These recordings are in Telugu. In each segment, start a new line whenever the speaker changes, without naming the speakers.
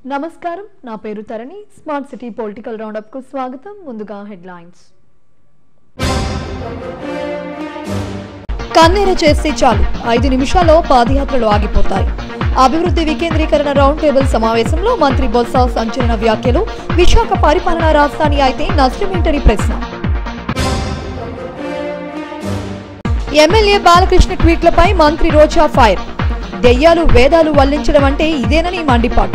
నమస్కారం నా పేరు Tharani smart city political roundup కు స్వాగతం ముందుగా హెడ్లైన్స్ కన్నెర చేస్తే చాలు ఐదు నిమిషాల్లో పాదయాత్రలు ఆగిపోతాయి అభివృద్ధి వికేంద్రీకరణ రౌండ్ టేబుల్ సమావేశంలో మంత్రి బొత్స సంచలన వ్యాఖ్యలు విశాఖ పరిపాలనా రాజధాని అయితే నష్టమేంటని ప్రశ్న ఎమ్మెల్యే బాలకృష్ణ ట్వీట్లపై మంత్రి రోజా ఫైర్ దెయ్యాలు వేదాలు వల్లించడం అంటే ఇదేనని మండిపాటు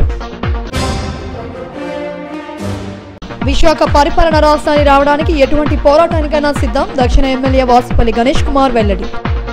విశాఖ పరిపాలన రాజధాని రావడానికి ఎటువంటి పోరాటానికైనా సిద్ధం దక్షిణ ఎమ్మెల్యే వాసుపల్లి గణేష్ కుమార్ వెల్లడి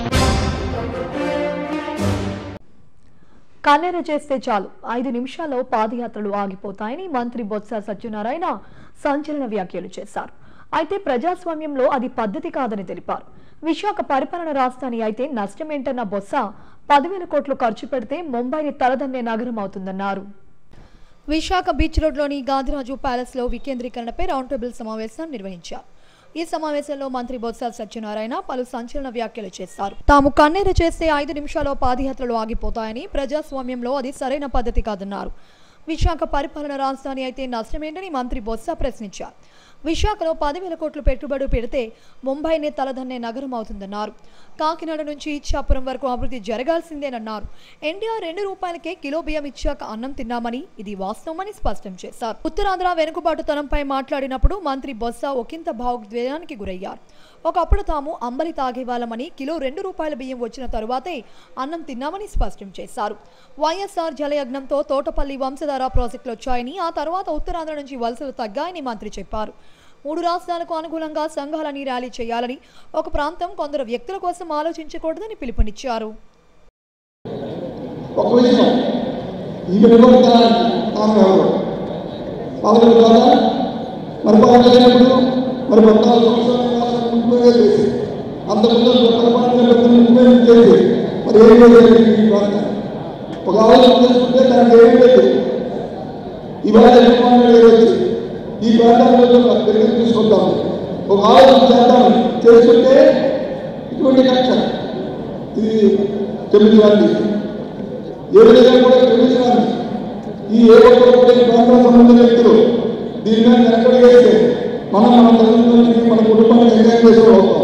కన్నెర చేస్తే చాలు ఐదు నిమిషాల్లో పాదయాత్రలు ఆగిపోతాయని మంత్రి బొత్స సత్యనారాయణ సంచలన వ్యాఖ్యలు చేశారు అయితే ప్రజాస్వామ్యంలో అది పద్ధతి కాదని తెలిపారు విశాఖ పరిపాలన రాజధాని అయితే నష్టమేంటన్న బొత్స పదివేల కోట్లు ఖర్చు పెడితే ముంబైని తలదన్నే నగరం అవుతుందన్నారు విశాఖ బీచ్ రోడ్లోని గాంధీరాజు ప్యాలెస్ లో వికేంద్రీకరణపై రౌండ్ టేబుల్ సమావేశం నిర్వహించారు ఈ సమావేశంలో మంత్రి బొత్స సత్యనారాయణ పలు సంచలన వ్యాఖ్యలు చేశారు తాము కన్నెర చేస్తే ఐదు నిమిషాల్లో పాదయాత్రలు ఆగిపోతాయని ప్రజాస్వామ్యంలో అది సరైన పద్ధతి కాదన్నారు విశాఖ పరిపాలన రాజధాని అయితే నష్టమేంటని మంత్రి బొత్స ప్రశ్నించారు విశాఖలో పదివేల కోట్లు పెట్టుబడి పెడితే ముంబైనే తలదన్నే నగరం అవుతుందన్నారు కాకినాడ నుంచి ఇచ్చాపురం వరకు అభివృద్ధి జరగాల్సిందేనన్నారు ఎన్టీఆర్ రెండు రూపాయలకే కిలో బియ్యం ఇచ్చాక అన్నం తిన్నామని ఇది వాస్తవమని స్పష్టం చేశారు ఉత్తరాంధ్ర వెనుకబాటుతనంపై మాట్లాడినప్పుడు మంత్రి బొత్స ఒకంత భావోద్వేగానికి గురయ్యారు ఒకప్పుడు తాము అంబలి తాగేవాళ్ళమని కిలో రెండు రూపాయల బియ్యం వచ్చిన తరువాతే అన్నం తిన్నామని స్పష్టం చేశారు వైఎస్ఆర్ జలయజ్ఞంతో తోటపల్లి వంశధార ప్రాజెక్టులు వచ్చాయని ఆ తర్వాత ఉత్తరాంధ్ర నుంచి వలసలు తగ్గాయని మంత్రి చెప్పారు మూడు రాష్ట్రాలకు అనుకూలంగా సంఘాలని ర్యాలీ చేయాలని ఒక ప్రాంతం కొందరు వ్యక్తుల కోసం ఆలోచించకూడదని పిలుపునిచ్చారు
ఒక విషయం ఈ వినోదానికి ఆమె ఎవరు పవన్ ద్వారా మరి పవన్ లేనప్పుడు మరి పద్నాలుగు సంవత్సరాలు ముఖ్యమే చేసి అంతకుముందు పొరపాటున పెద్ద ముఖ్యమే చేసి మరి ఏం లేదు ఈ ప్రాంతం ఒక ఆలోచన చేసుకుంటే దానికి ఏం లేదు ఇవాళ జగన్మోహన్ రెడ్డి గారు వచ్చి ఈ ప్రాంతంలో తిరిగి తీసుకుంటాము ఒక ఆలోచన చేద్దాం చేసుకుంటే ఇటువంటి కక్ష ఇది తొమ్మిది మంది ఏ విధంగా కూడా తెలుసుకున్నాను ఈ ఏ ఒక్కరు కూడా ఈ ప్రాంతం సంబంధించిన వ్యక్తులు దీని మీద వెనకడి వేస్తే మనం మన తల్లిదండ్రులకి మన కుటుంబాన్ని ఎంజాయ్ చేసుకోగలుగుతాం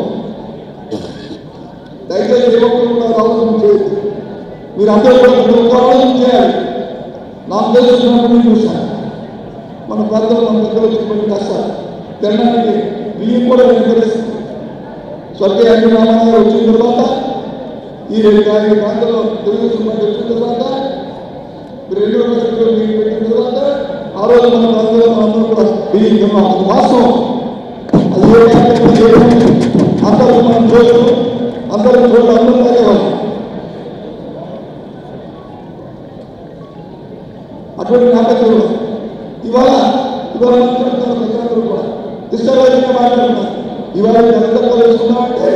దయచేసి ఏ ఒక్కరు కూడా ఆలోచన చేయొద్దు మీరు అందరూ కూడా ఒక ఆలోచన చేయాలి నాకు తెలుసుకున్నప్పుడు నేను చూశాను మన ప్రాంతంలో మన పెద్దలు వచ్చినటువంటి కష్టాలు తినడానికి బియ్యం కూడా వెనుకరిస్తుంది స్వర్గీయ అన్ని రామారావు వచ్చిన తర్వాత ఈ రెండు యాభై ప్రాంతాల్లో తెలుగుదేశం పార్టీ వచ్చిన తర్వాత ఈ రెండు రాష్ట్రాలు మీరు పెట్టిన తర్వాత ఆ రోజు మన ప్రాంతంలో మనందరం కూడా బియ్యం తిన్నాం అది వాస్తవం అది ఏ పార్టీ చేయడం అందరూ మనం చూస్తూ అందరూ చూడడం అందరూ తాగేవాళ్ళం అటువంటి నాటకాలు ఇవాళ ఇవాళ మాట్లాడుతున్న ప్రజలందరూ కూడా ఇష్టంగా మాట్లాడుతున్నారు ఇవాళ ఎంత తెలుసుకున్నామంటే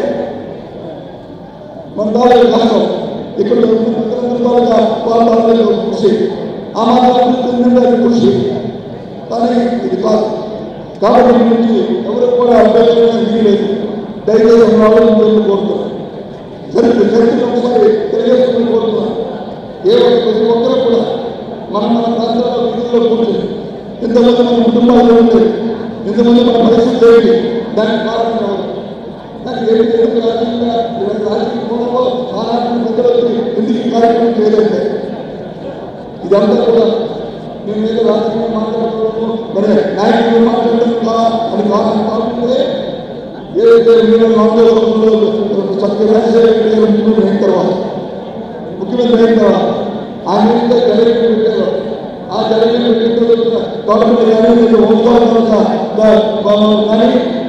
మన దాని కష్టం ఇక్కడ తాలూకా వాళ్ళ కృషి ఆ మాత్రం తిందంటే కృషి కానీ ఇది కాదు కాబట్టి దీని నుంచి ఎవరికి కూడా అభ్యర్థన లేదు దయచేసి ఆలోచన కోరుతున్నాను చరిత్ర చరిత్ర ఒకసారి తెలియజేసుకుని కోరుతున్నాను ఏ ఒక్క ప్రతి ఒక్కరు కూడా మన మన ప్రాంతాల్లో విధుల్లో కూర్చొని ఇంతమంది మన కుటుంబాల్లో ఉంది ఇంతమంది మన పరిస్థితి ఏంటి దానికి కారణం ఎవరు నాకు ఏమి ఎందుకు రాజకీయంగా ఇలాంటి రాజకీయ కోణంలో ఆనాటి పెద్దలు వచ్చి ఎందుకు ఈ కార్యక్రమం చేయలేదు ఇదంతా కూడా మేము ఏదో రాజకీయం మాట్లాడుతున్నాము మరి నాయకులు మాట్లాడడం కా అని కారణం కాకుండా ఏదైతే మీరు ఆందోళనలో చక్కగా రాజశేఖర రెడ్డి గారు ముఖ్యమంత్రి అయిన తర్వాత ముఖ్యమంత్రి అయిన తర్వాత ఆయన మీద జలగని పెట్టారు ఆ జలగని పెట్టిన తర్వాత తోటపల్లి కానీ లేదు వంశాల కానీ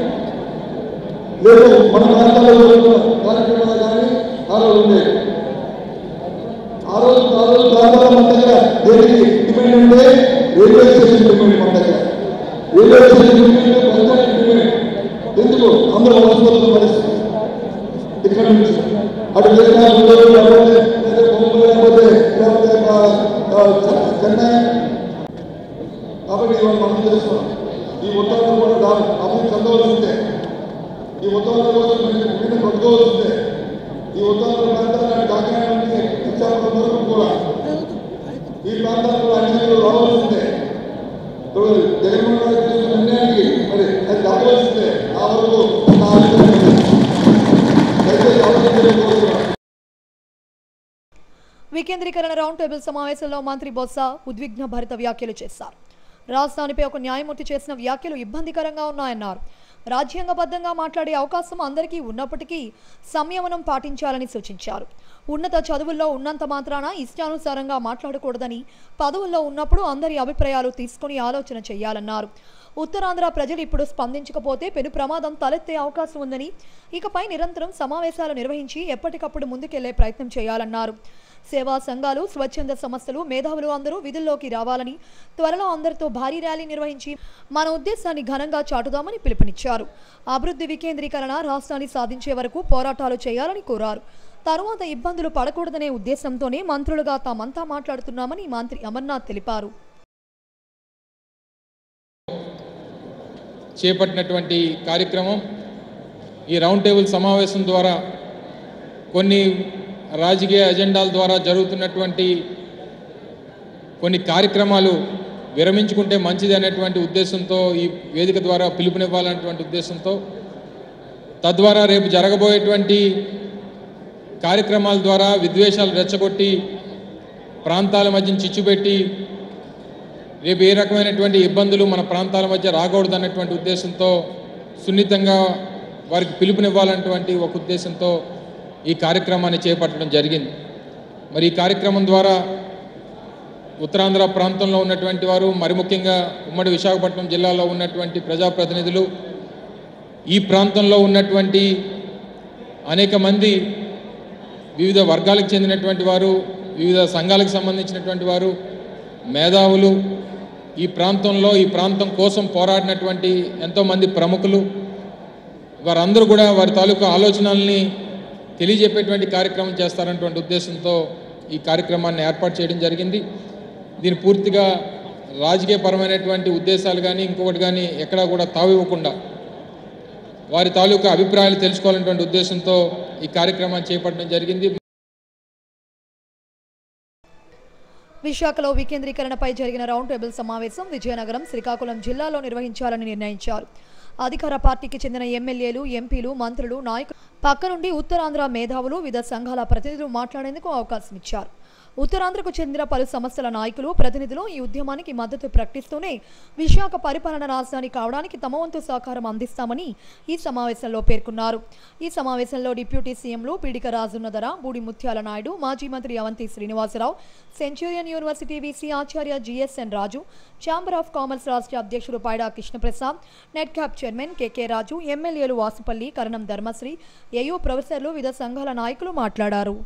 లేదు మన ప్రాంతాల్లో జరుగుతున్న కార్యక్రమాలు కానీ ఆ రోజు ఉండేవి ఆ రోజు ఆ రోజు ప్రాంతాల మన దగ్గర దేనికి డిమాండ్ ఉంటే రైల్వే స్టేషన్ డిమాండ్ మన దగ్గర రైల్వే స్టేషన్ డిమాండ్ ప్రజలకు డిమాండ్ ఎందుకు అందరూ వలసపోతున్న పరిస్థితి ఇక్కడ నుంచి అటు విజయనగరం ఉండదు, లేకపోతే లేదా బొంబాయి లేకపోతే లేకపోతే ఆ, ఆ, చెన్నై కాబట్టి ఇవాళ మనం చేస్తున్నాం ఈ ఉత్తరాలు కూడా దాని అభివృద్ధి చెందవలసిందే ఈ ఉత్తరాల కోసం మీరు మీరు కొట్టుకోవాల్సిందే ఈ ఉత్తరాల ప్రాంతాన్ని కాకినాడ నుంచి ఇచ్చాపురం వరకు కూడా ఈ ప్రాంతాల్లో అన్యాయాలు రావాల్సిందే ఇప్పుడు జగన్మోహన్ రెడ్డి తీసుకున్న నిర్ణయానికి మరి అది తప్పవలసిందే ఆ వరకు నా అభిప్రాయం ఇది. దయచేసి ఆలోచించలేకపోతున్నాను
వికేంద్రీకరణ రౌండ్ టేబుల్ సమావేశంలో మంత్రి బొత్స ఉద్విగ్న భరిత వ్యాఖ్యలు చేశారు రాజధానిపై ఒక న్యాయమూర్తి చేసిన వ్యాఖ్యలు ఇబ్బందికరంగా ఉన్నాయన్నారు రాజ్యాంగబద్ధంగా మాట్లాడే అవకాశం అందరికీ ఉన్నప్పటికీ సంయమనం పాటించాలని సూచించారు ఉన్నత చదువుల్లో ఉన్నంత మాత్రాన ఇష్టానుసారంగా మాట్లాడకూడదని పదవుల్లో ఉన్నప్పుడు అందరి అభిప్రాయాలు తీసుకుని ఆలోచన చేయాలన్నారు ఉత్తరాంధ్ర ప్రజలు ఇప్పుడు స్పందించకపోతే పెను ప్రమాదం తలెత్తే అవకాశం ఉందని ఇకపై నిరంతరం సమావేశాలు నిర్వహించి ఎప్పటికప్పుడు ముందుకెళ్లే ప్రయత్నం చేయాలన్నారు సేవా సంఘాలు స్వచ్ఛంద సంస్థలు మేధావులు అందరూ విధుల్లోకి రావాలని త్వరలో అందరితో భారీ ర్యాలీ నిర్వహించి మన ఉద్దేశాన్ని ఘనంగా చాటుదామని పిలుపునిచ్చారు అభివృద్ధి వికేంద్రీకరణ రాష్ట్రాన్ని సాధించే వరకు పోరాటాలు చేయాలని కోరారు తరువాత ఇబ్బందులు పడకూడదనే ఉద్దేశంతోనే మంత్రులుగా తామంతా మాట్లాడుతున్నామని మంత్రి అమర్నాథ్ తెలిపారు
చేపట్టినటువంటి కార్యక్రమం ఈ రౌండ్ టేబుల్ సమావేశం ద్వారా కొన్ని రాజకీయ ఎజెండాల ద్వారా జరుగుతున్నటువంటి కొన్ని కార్యక్రమాలు విరమించుకుంటే మంచిది అనేటువంటి ఉద్దేశంతో ఈ వేదిక ద్వారా పిలుపునివ్వాలనేటువంటి ఉద్దేశంతో తద్వారా రేపు జరగబోయేటువంటి కార్యక్రమాల ద్వారా విద్వేషాలు రెచ్చగొట్టి ప్రాంతాల మధ్య చిచ్చుపెట్టి రేపు ఏ రకమైనటువంటి ఇబ్బందులు మన ప్రాంతాల మధ్య రాకూడదు అన్నటువంటి ఉద్దేశంతో సున్నితంగా వారికి పిలుపునివ్వాలన్నటువంటి ఒక ఉద్దేశంతో ఈ కార్యక్రమాన్ని చేపట్టడం జరిగింది మరి ఈ కార్యక్రమం ద్వారా ఉత్తరాంధ్ర ప్రాంతంలో ఉన్నటువంటి వారు మరి ముఖ్యంగా ఉమ్మడి విశాఖపట్నం జిల్లాలో ఉన్నటువంటి ప్రజాప్రతినిధులు ఈ ప్రాంతంలో ఉన్నటువంటి అనేక మంది వివిధ వర్గాలకు చెందినటువంటి వారు వివిధ సంఘాలకు సంబంధించినటువంటి వారు మేధావులు ఈ ప్రాంతంలో ఈ ప్రాంతం కోసం పోరాడినటువంటి ఎంతోమంది ప్రముఖులు వారందరూ కూడా వారి తాలూకు ఆలోచనల్ని తెలియజెప్పేటువంటి కార్యక్రమం చేస్తారన్నటువంటి ఉద్దేశంతో ఈ కార్యక్రమాన్ని ఏర్పాటు చేయడం జరిగింది దీని పూర్తిగా రాజకీయపరమైనటువంటి ఉద్దేశాలు కానీ ఇంకొకటి కానీ ఎక్కడా కూడా తావివ్వకుండా వారి తాలూకా అభిప్రాయాలు తెలుసుకోవాలనేటువంటి ఉద్దేశంతో ఈ కార్యక్రమాన్ని చేపట్టడం జరిగింది
విశాఖలో వికేంద్రీకరణపై జరిగిన రౌండ్ టేబుల్ సమావేశం విజయనగరం శ్రీకాకుళం జిల్లాలో నిర్వహించాలని నిర్ణయించారు అధికార పార్టీకి చెందిన ఎమ్మెల్యేలు ఎంపీలు మంత్రులు నాయకులు పక్క నుండి ఉత్తరాంధ్ర మేధావులు వివిధ సంఘాల ప్రతినిధులు మాట్లాడేందుకు అవకాశం ఇచ్చారు ఉత్తరాంధ్రకు చెందిన పలు సంస్థల నాయకులు ప్రతినిధులు ఈ ఉద్యమానికి మద్దతు ప్రకటిస్తూనే విశాఖ పరిపాలన రాజధాని కావడానికి తమ వంతు సహకారం అందిస్తామని ఈ సమావేశంలో పేర్కొన్నారు ఈ సమావేశంలో డిప్యూటీ సీఎంలు పీడిక రాజున్నదర బూడి ముత్యాల నాయుడు మాజీ మంత్రి Avanti Srinivasa Rao Centurion University VC ఆచార్య GSN Raju chamber of commerce రాష్ట్ర అధ్యక్షుడు Paida Krishna Prasad net cap chairman KK Raju ఎమ్మెల్యేలు వాసుపల్లి కరణం ధర్మశ్రీ ఏయూ ప్రొఫెసర్లు వివిధ సంఘాల నాయకులు మాట్లాడారు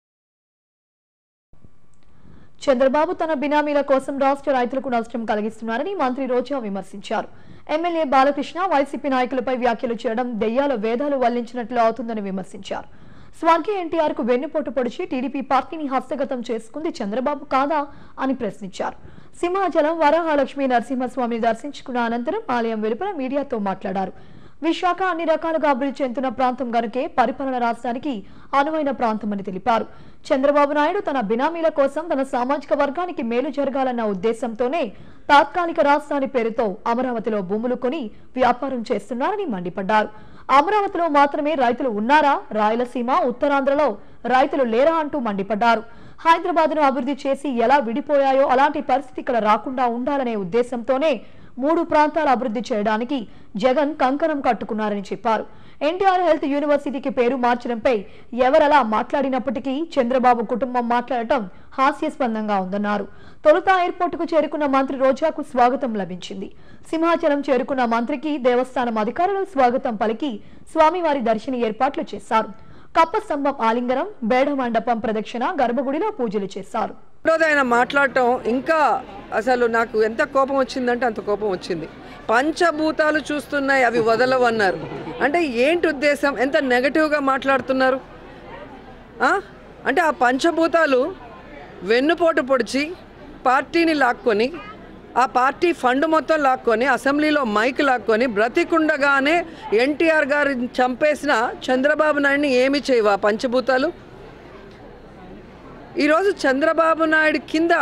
చంద్రబాబు తన బినామీల కోసం రాష్ట్ర రైతులకు నష్టం కలిగిస్తున్నారని మంత్రి రోజా విమర్శించారు ఎమ్మెల్యే బాలకృష్ణ వైసీపీ నాయకులపై వ్యాఖ్యలు చేయడం దెయ్యాల వేదాలు వల్లించినట్లు అవుతుందని విమర్శించారు స్వర్గీయ ఎన్టీఆర్ కు వెన్నుపోటు పొడిచి టీడీపీ పార్టీని హస్తగతం చేసుకుంది చంద్రబాబు కాదా అని ప్రశ్నించారు సింహాచలం వరాహలక్ష్మి నరసింహస్వామిని దర్శించుకున్న అనంతరం ఆలయం వెలుపల మీడియాతో మాట్లాడారు విశాఖ అన్ని రకాలుగా అభివృద్ధి చెందుతున్న ప్రాంతం గనుకే పరిపాలన రాష్ట్రానికి అనువైన ప్రాంతమని తెలిపారు చంద్రబాబు నాయుడు తన బినామీల కోసం తన సామాజిక వర్గానికి మేలు జరగాలన్న ఉద్దేశంతోనే తాత్కాలిక రాజధాని పేరుతో అమరావతిలో భూములు కొని వ్యాపారం చేస్తున్నారని మండిపడ్డారు అమరావతిలో మాత్రమే రైతులు ఉన్నారా రాయలసీమ ఉత్తరాంధ్రలో రైతులు లేరా అంటూ మండిపడ్డారు హైదరాబాద్ ను అభివృద్ధి చేసి ఎలా విడిపోయాయో అలాంటి పరిస్థితి ఇక్కడ రాకుండా ఉండాలనే ఉద్దేశంతోనే మూడు ప్రాంతాల అభివృద్ధి చేయడానికి జగన్ కంకణం కట్టుకున్నారని చెప్పారు ఎన్టీఆర్ హెల్త్ యూనివర్సిటీకి పేరు మార్చడంపై ఎవరలా మాట్లాడినప్పటికీ చంద్రబాబు కుటుంబం మాట్లాడటం హాస్యాస్పదంగా ఉందన్నారు తొలుత ఎయిర్పోర్టుకు చేరుకున్న మంత్రి రోజాకు స్వాగతం లభించింది సింహాచలం చేరుకున్న మంత్రికి దేవస్థానం అధికారులు స్వాగతం పలికి స్వామివారి దర్శన ఏర్పాట్లు చేశారు కప్ప స్తంభం ఆలింగనం బేడ మండపం ప్రదక్షిణ గర్భగుడిలో పూజలు చేశారు
రోజు ఆయన మాట్లాడటం ఇంకా అసలు నాకు ఎంత కోపం వచ్చిందంటే అంత కోపం వచ్చింది పంచభూతాలు చూస్తున్నాయి అవి వదలవన్నారు అంటే ఏంటి ఉద్దేశం ఎంత నెగటివ్గా మాట్లాడుతున్నారు ఆ? అంటే ఆ పంచభూతాలు వెన్నుపోటు పొడిచి పార్టీని లాక్కొని ఆ పార్టీ ఫండ్ మొత్తం లాక్కొని అసెంబ్లీలో మైక్ లాక్కొని బ్రతికుండగానే ఎన్టీఆర్ గారిని చంపేసిన చంద్రబాబు నాయుడిని ఏమి చేయవా పంచభూతాలు ఈరోజు చంద్రబాబు నాయుడు కింద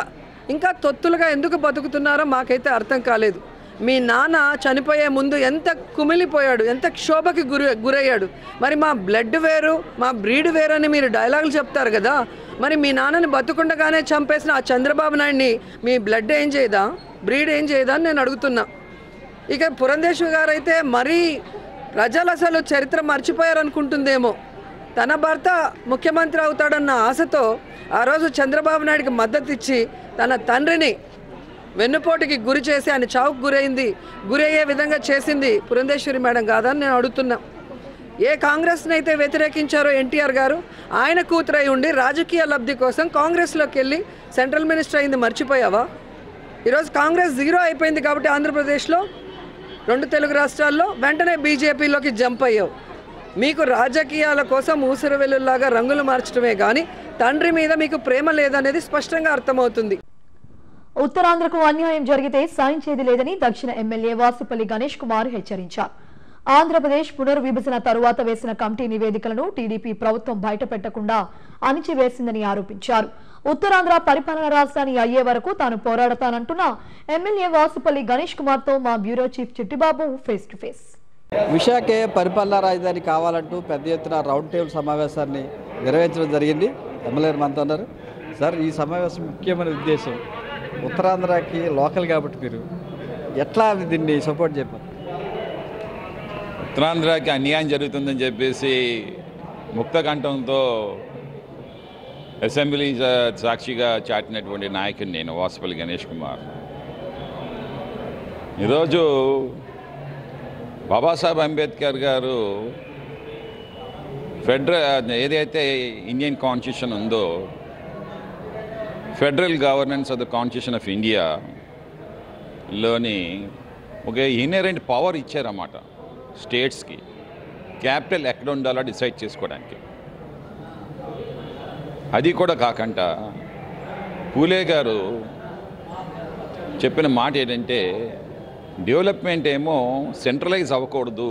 ఇంకా తొత్తులుగా ఎందుకు బతుకుతున్నారో మాకైతే అర్థం కాలేదు మీ నాన్న చనిపోయే ముందు ఎంత కుమిలిపోయాడు ఎంత క్షోభకి గురి గురయ్యాడు మరి మా బ్లడ్ వేరు మా బ్రీడ్ వేరు అని మీరు డైలాగులు చెప్తారు కదా మరి మీ నాన్నని బతుకుండగానే చంపేసిన ఆ చంద్రబాబు నాయుడిని మీ బ్లడ్ ఏం చేయదా బ్రీడ్ ఏం చేయదా అని నేను అడుగుతున్నా ఇక పురంధేశ్వరి గారు అయితే మరీ ప్రజలు అసలు చరిత్ర మర్చిపోయారనుకుంటుందేమో తన భర్త ముఖ్యమంత్రి అవుతాడన్న ఆశతో ఆ రోజు చంద్రబాబు నాయుడికి మద్దతు ఇచ్చి తన తండ్రిని వెన్నుపోటుకి గురి చేసి ఆయన చావుకు గురైంది గురి అయ్యే విధంగా చేసింది పురంధేశ్వరి మేడం కాదని నేను అడుగుతున్నా ఏ కాంగ్రెస్ని అయితే వ్యతిరేకించారో ఎన్టీఆర్ గారు ఆయన కూతురై ఉండి రాజకీయ లబ్ధి కోసం కాంగ్రెస్లోకి వెళ్ళి సెంట్రల్ మినిస్టర్ అయింది మర్చిపోయావా ఈరోజు కాంగ్రెస్ జీరో అయిపోయింది కాబట్టి ఆంధ్రప్రదేశ్లో రెండు తెలుగు రాష్ట్రాల్లో వెంటనే బీజేపీలోకి జంప్ అయ్యావు మీకు రాజకీయాల కోసం ఊసిరి వెల్లుల్లాగా రంగులు మార్చడమే కానీ తండ్రి మీద మీకు ప్రేమ లేదనేది స్పష్టంగా అర్థమవుతుంది
ఉత్తరాంధ్రకు అన్యాయం జరిగితే సాయించేది లేదని దక్షిణ ఎమ్మెల్యే వాసుపల్లి గణేష్ కుమార్ హెచ్చరించారు ఆంధ్రప్రదేశ్ పునర్విభజన తరువాత వేసిన కమిటీ నివేదికలను టీడీపీ ప్రభుత్వం బయటపెట్టకుండా అణిచివేసిందని ఆరోపించారు ఉత్తరాంధ్ర పరిపాలన రాజధాని అయ్యే వరకు తాను పోరాడతానంటున్న ఎమ్మెల్యే వాసుపల్లి గణేష్ కుమార్ తో మా bureau chief Chittibabu face to face
విశాఖే పరిపాలనా రాజధాని కావాలంటూ పెద్ద ఎత్తున రౌండ్ టేబుల్ సమావేశాన్ని నిర్వహించడం జరిగింది ఎమ్మెల్యేలు మనతో ఉన్నారు సార్ ఈ సమావేశం ముఖ్యమైన ఉద్దేశం ఉత్తరాంధ్రకి లోకల్ కాబట్టి మీరు ఎట్లా దీన్ని సపోర్ట్ చెప్పారు
ఉత్తరాంధ్రకి అన్యాయం జరుగుతుందని చెప్పేసి ముక్త కంఠంతో అసెంబ్లీ సా- సాక్షిగా చాటినటువంటి నాయకుడు నేను వాసుపల్లి గణేష్ కుమార్ ఈరోజు బాబాసాహెబ్ అంబేద్కర్ గారు ఫెడరల్ ఏదైతే ఇండియన్ కాన్స్టిట్యూషన్ ఉందో federal governance of the constitution of ఇండియాలోని ఒక ఇన్హెరెంట్ పవర్ ఇచ్చారన్నమాట స్టేట్స్కి క్యాపిటల్ ఎక్కడ ఉండాలో డిసైడ్ చేసుకోవడానికి అది కూడా కాకుండా పూలే గారు చెప్పిన మాట ఏంటంటే డెవలప్మెంట్ ఏమో సెంట్రలైజ్ అవ్వకూడదు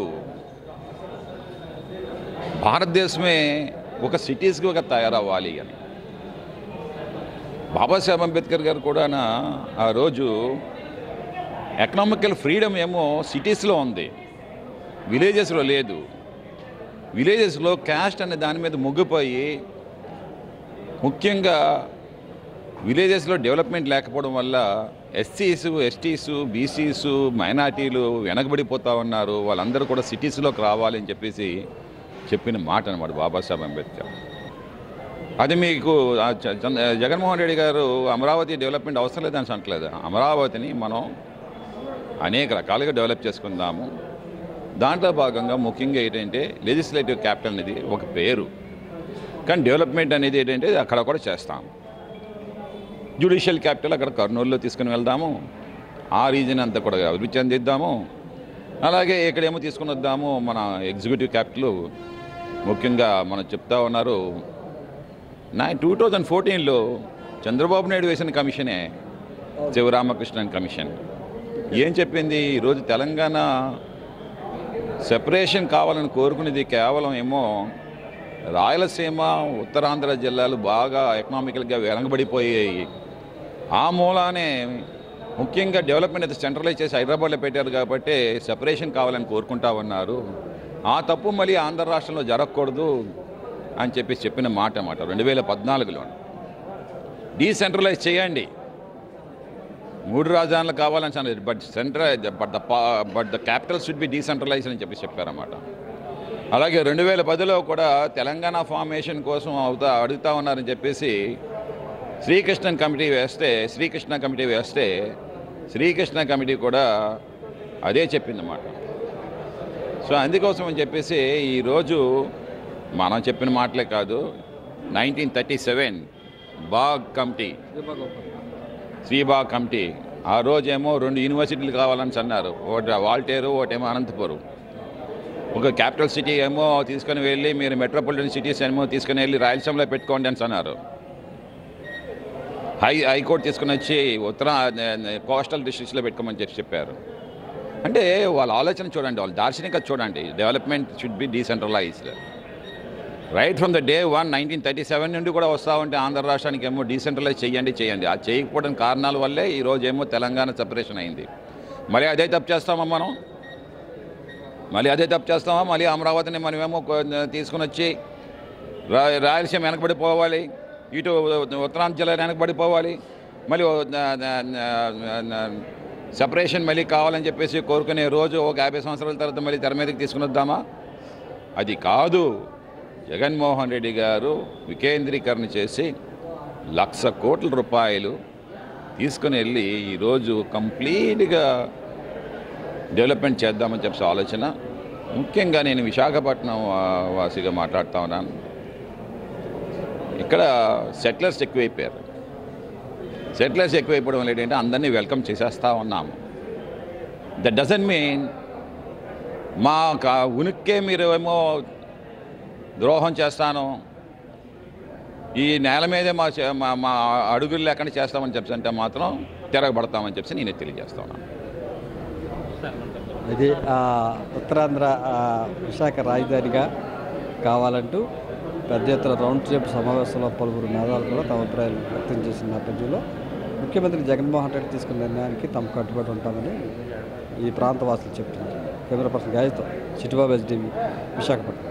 భారతదేశమే ఒక సిటీస్కి ఒక తయారవ్వాలి అని బాబాసాహెబ్ అంబేద్కర్ గారు కూడా ఆ రోజు ఎకనామికల్ ఫ్రీడమ్ ఏమో సిటీస్లో ఉంది విలేజెస్లో లేదు విలేజెస్లో క్యాస్ట్ అనే దాని మీద ముగ్గిపోయి ముఖ్యంగా విలేజెస్లో డెవలప్మెంట్ లేకపోవడం వల్ల ఎస్సీస్ ఎస్టీస్ బీసీస్ మైనార్టీలు వెనకబడిపోతా ఉన్నారు వాళ్ళందరూ కూడా సిటీస్లోకి రావాలి అని చెప్పేసి చెప్పిన మాట అనమాట బాబాసాహెబ్ అంబేద్కర్ అది మీకు ఆ చ- చంద్ర- జగన్మోహన్ రెడ్డి గారు అమరావతి డెవలప్మెంట్ అవసరం లేదని అనట్లేదు అమరావతిని మనం అనేక రకాలుగా డెవలప్ చేసుకుందాము దాంట్లో భాగంగా ముఖ్యంగా ఏంటంటే లెజిస్లేటివ్ క్యాపిటల్ అనేది ఒక పేరు కానీ డెవలప్మెంట్ అనేది ఏంటంటే అక్కడ కూడా చేస్తాం జ్యుడిషియల్ క్యాపిటల్ అక్కడ కర్నూలులో తీసుకుని వెళ్దాము ఆ రీజన్ అంతా కూడా అభివృద్ధి చెందిద్దాము అలాగే ఇక్కడేమో తీసుకుని వద్దాము మన ఎగ్జిక్యూటివ్ క్యాపిటల్ ముఖ్యంగా మనం చెప్తా ఉన్నారు నా టూ థౌజండ్ ఫోర్టీన్లో చంద్రబాబు నాయుడు వేసిన కమిషనే శివరామకృష్ణన్ కమిషన్ ఏం చెప్పింది ఈరోజు తెలంగాణ సెపరేషన్ కావాలని కోరుకునేది కేవలం ఏమో రాయలసీమ ఉత్తరాంధ్ర జిల్లాలు బాగా ఎకనామికల్గా వెనకబడిపోయాయి ఆ మూలానే ముఖ్యంగా డెవలప్మెంట్ అయితే సెంట్రలైజ్ చేసి హైదరాబాద్లో పెట్టారు కాబట్టి సెపరేషన్ కావాలని కోరుకుంటా ఉన్నారు ఆ తప్పు మళ్ళీ ఆంధ్ర రాష్ట్రంలో జరగకూడదు అని చెప్పి చెప్పిన మాట అన్నమాట రెండు వేల పద్నాలుగులో డీసెంట్రలైజ్ చేయండి మూడు రాజధానులు కావాలని అన్నది but central but the but the capital should be decentralize అని చెప్పి చెప్పారన్నమాట అలాగే రెండు వేల పదిలో కూడా తెలంగాణ ఫార్మేషన్ కోసం అవుతా అడుగుతా ఉన్నారని చెప్పేసి శ్రీకృష్ణన్ కమిటీ వేస్తే శ్రీకృష్ణ కమిటీ వేస్తే శ్రీకృష్ణ కమిటీ కూడా అదే చెప్పిందన్నమాట సో అందుకోసం అని చెప్పేసి ఈరోజు మనం చెప్పిన మాటలే కాదు nineteen thirty seven Bagh committee Sribagh committee ఆ రోజేమో రెండు యూనివర్సిటీలు కావాలని అన్నారు ఒకటి వాల్టేరు ఒకటేమో అనంతపురం ఒక క్యాపిటల్ సిటీ ఏమో తీసుకొని వెళ్ళి మీరు మెట్రోపాలిటన్ సిటీస్ ఏమో తీసుకొని వెళ్ళి రాయలసీమలో పెట్టుకోండి అని అన్నారు హై హైకోర్టు తీసుకుని వచ్చి ఉత్తర కోస్టల్ డిస్ట్రిక్ట్స్లో పెట్టుకోమని చెప్పి చెప్పారు అంటే వాళ్ళ ఆలోచన చూడండి వాళ్ళ దార్శనికత చూడండి development should be decentralized right from the day one nineteen thirty seven నుండి కూడా వస్తూ ఉంటే ఆంధ్ర రాష్ట్రానికి ఏమో డీసెంట్రలైజ్ చేయండి చేయండి అది చేయకపోవడం కారణాల వల్లే ఈరోజు ఏమో తెలంగాణ సెపరేషన్ అయింది మళ్ళీ అదే తప్పు చేస్తామా మనం మళ్ళీ అదే తప్పు చేస్తామా మళ్ళీ అమరావతిని మనమేమో కొ- తీసుకుని వచ్చి రా రాయలసీమ వెనకబడిపోవాలి ఇటు ఉత్తరాంధ్ర జిల్లా వెనకబడిపోవాలి మళ్ళీ సపరేషన్ మళ్ళీ కావాలని చెప్పేసి కోరుకునే రోజు ఒక యాభై సంవత్సరాల తర్వాత మళ్ళీ తెర మీదకి తీసుకుని వద్దామా అది కాదు జగన్మోహన్ రెడ్డి గారు వికేంద్రీకరణ చేసి లక్ష కోట్ల రూపాయలు తీసుకుని వెళ్ళి ఈరోజు కంప్లీట్గా డెవలప్మెంట్ చేద్దామని చెప్పి ఆలోచన ముఖ్యంగా నేను విశాఖపట్నం ఆ, వాసిగా మాట్లాడుతూ ఉన్నాను ఇక్కడ సెటిలర్స్ ఎక్కువైపోయారు సెటిలర్స్ ఎక్కువైపోవడం వల్ల ఏంటంటే అందరినీ వెల్కమ్ చేసేస్తూ ఉన్నాము దట్ డజన్ మీన్ మా కా- ఉనికే మీరు ఏమో ద్రోహం చేస్తాను ఈ నేల మీదే మా చే- మా మా అడుగులు లేకుండా చేస్తామని చెప్పి అంటే మాత్రం తిరగబడతామని చెప్పి నేను తెలియజేస్తా ఉన్నాను
ఇది ఆ, ఉత్తరాంధ్ర ఆ, విశాఖ రాజధానిగా కావాలంటూ పెద్ద ఎత్తున రౌండ్ టేబుల్ సమావేశంలో పలువురు మేధావులు కూడా తమ అభిప్రాయాలు వ్యక్తం చేసిన నేపథ్యంలో ముఖ్యమంత్రి జగన్మోహన్ రెడ్డి తీసుకున్న నిర్ణయానికి తమ కట్టుబడి ఉంటామని ఈ ప్రాంత వాసులు చెప్తున్నారు కెమెరా పర్సన్ గాయతో చిట్టుబాబు ఎస్డివి విశాఖపట్నం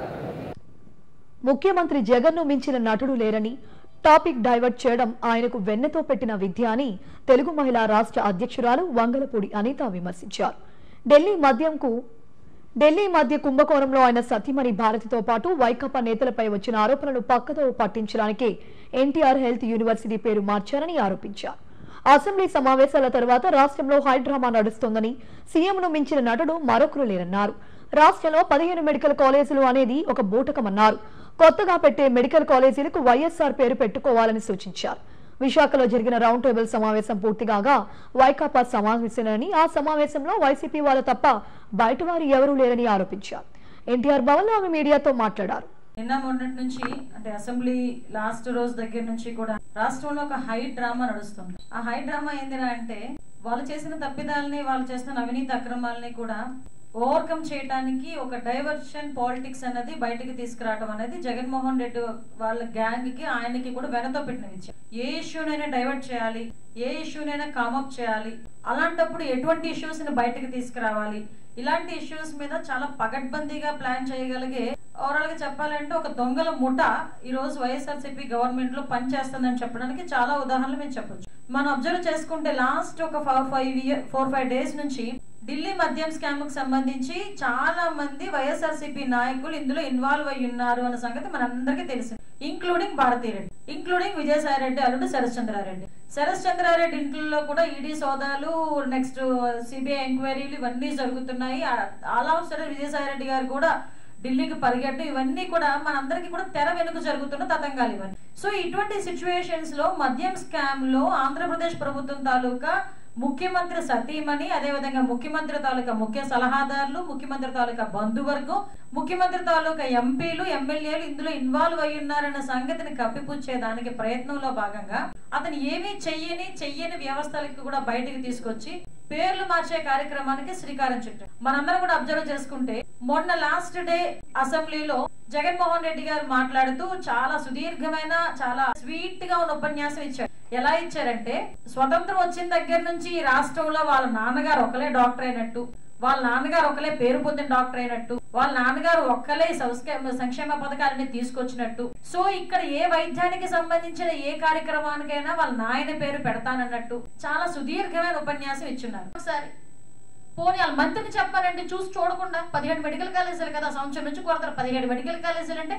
ముఖ్యమంత్రి జగన్ను మించిన నటుడు లేరని టాపిక్ డైవర్ట్ చేయడం ఆయనకు వెన్నెతో పెట్టిన విద్య అని తెలుగు మహిళా రాష్ట్ర అధ్యక్షురాలు వంగలపూడి అనిత విమర్శించారు ఢిల్లీ మద్యంకు ఢిల్లీ మధ్య కుంభకోణంలో ఆయన సతీమణి భారతితో పాటు వైకాపా నేతలపై వచ్చిన ఆరోపణలు పక్కదో పట్టించడానికి ఎన్టీఆర్ హెల్త్ యూనివర్సిటీ పేరు మార్చారని ఆరోపించారు అసెంబ్లీ సమావేశాల తర్వాత రాష్ట్రంలో హైడ్రామా నడుస్తోందని సీఎంను మించిన నటుడు మరొకరు లేరన్నారు రాష్ట్రంలో పదిహేను మెడికల్ కాలేజీలు అనేది ఒక బూటకమన్నారు కొత్తగా పెట్టే మెడికల్ కాలేజీలకు వైఎస్ఆర్ పేరు పెట్టుకోవాలని సూచించారు విశాఖలో జరిగిన రౌండ్ టేబుల్ సమావేశం పూర్తిగాగా వైకాపా సమావేశమని ఆ సమావేశంలో వైసీపీ వాళ్ళు తప్ప బయట వారు ఎవరూ లేరని ఆరోపించారు ఎన్టీఆర్ భవన్ లో ఆమె మీడియాతో మాట్లాడారు
నిన్న మొన్నటి నుంచి అంటే అసెంబ్లీ లాస్ట్ రోజు దగ్గర నుంచి కూడా రాష్ట్రంలో ఒక హై డ్రామా నడుస్తుంది ఆ హై డ్రామా ఏందిరా అంటే వాళ్ళు చేసిన తప్పిదాలని వాళ్ళు చేసిన అవినీతి అక్రమాలని కూడా ఓవర్కమ్ చేయడానికి ఒక డైవర్షన్ పాలిటిక్స్ అన్నది బయటకు తీసుకురావడం అనేది జగన్మోహన్ రెడ్డి వాళ్ళ గ్యాంగ్ కి ఆయనకి కూడా వెనతో పెట్టిన విషయం ఏ ఇష్యూనైనా డైవర్ట్ చేయాలి ఏ ఇష్యూనైనా కామప్ చేయాలి అలాంటప్పుడు ఎటువంటి ఇష్యూస్ ని బయటకు తీసుకురావాలి ఇలాంటి ఇష్యూస్ మీద చాలా పగడ్బందీగా ప్లాన్ చేయగలిగే ఓవరాల్ గా చెప్పాలంటే ఒక దొంగల ముఠ ఈ రోజు వైఎస్ఆర్సీపీ గవర్నమెంట్ లో పనిచేస్తుందని చెప్పడానికి చాలా ఉదాహరణలు మేము చెప్పొచ్చు మనం అబ్జర్వ్ చేసుకుంటే లాస్ట్ ఒక four five year four five days నుంచి ఢిల్లీ మద్యం స్కామ్ కు సంబంధించి చాలా మంది వైఎస్ఆర్సీపీ నాయకులు ఇందులో ఇన్వాల్వ్ అయి ఉన్నారు అన్న సంగతి మనందరికీ తెలిసింది ఇంక్లూడింగ్ భారతీరెడ్డి ఇంక్లూడింగ్ విజయసాయి రెడ్డి అల్లుడు శరత్ చంద్రారెడ్డి శరత్ చంద్రారెడ్డి ఇంట్లో కూడా ఈడీ సోదాలు నెక్స్ట్ సిబిఐ ఎంక్వైరీలు ఇవన్నీ జరుగుతున్నాయి all of sudden Vijayasai Reddy garu కూడా ఢిల్లీకి పరిగెట్టడం ఇవన్నీ కూడా మనందరికీ కూడా తెర వెనుక జరుగుతున్న తతంగాలు ఇవన్నీ సో ఇటువంటి సిచ్యువేషన్స్ లో మద్యం స్కామ్ లో ఆంధ్రప్రదేశ్ ప్రభుత్వం తాలూకా ముఖ్యమంత్రి సతీమణి అదేవిధంగా ముఖ్యమంత్రి తాలూకా ముఖ్య సలహాదారులు ముఖ్యమంత్రి తాలూకా బంధువర్గం ముఖ్యమంత్రి తాలూకా ఎంపీలు ఎమ్మెల్యేలు ఇందులో ఇన్వాల్వ్ అయి ఉన్నారన్న సంగతిని కప్పిపుచ్చే దానికి ప్రయత్నంలో భాగంగా అతను ఏమీ చెయ్యని చెయ్యని వ్యవస్థలకు కూడా బయటికి తీసుకొచ్చి పేర్లు మార్చే కార్యక్రమానికి శ్రీకారం చుట్టాం మనందరం కూడా అబ్జర్వ్ చేసుకుంటే మొన్న లాస్ట్ డే అసెంబ్లీలో జగన్మోహన్ రెడ్డి గారు మాట్లాడుతూ చాలా సుదీర్ఘమైన చాలా స్వీట్ గా ఉన్న ఉపన్యాసం ఇచ్చారు ఎలా ఇచ్చారంటే స్వతంత్రం వచ్చిన దగ్గర నుంచి ఈ రాష్ట్రంలో వాళ్ళ నాన్నగారు ఒకలే డాక్టర్ అయినట్టు వాళ్ళ నాన్నగారు ఒకలే పేరు పొందిన డాక్టర్ అయినట్టు వాళ్ళ నాన్నగారు ఒక్కలే ఈ సంస్క- సంక్షేమ పథకాలని తీసుకొచ్చినట్టు సో ఇక్కడ ఏ వైద్యానికి సంబంధించిన ఏ కార్యక్రమానికైనా వాళ్ళ నాయన పేరు పెడతానన్నట్టు చాలా సుదీర్ఘమైన ఉపన్యాసం ఇచ్చున్నారు ఒకసారి పోనీ వాళ్ళ మంత్రిని చెప్పారంటే చూసి చూడకుండా పదిహేడు మెడికల్ కాలేజీలు కదా సంవత్సరం నుంచి కొడతారు పదిహేడు మెడికల్ కాలేజీలు అంటే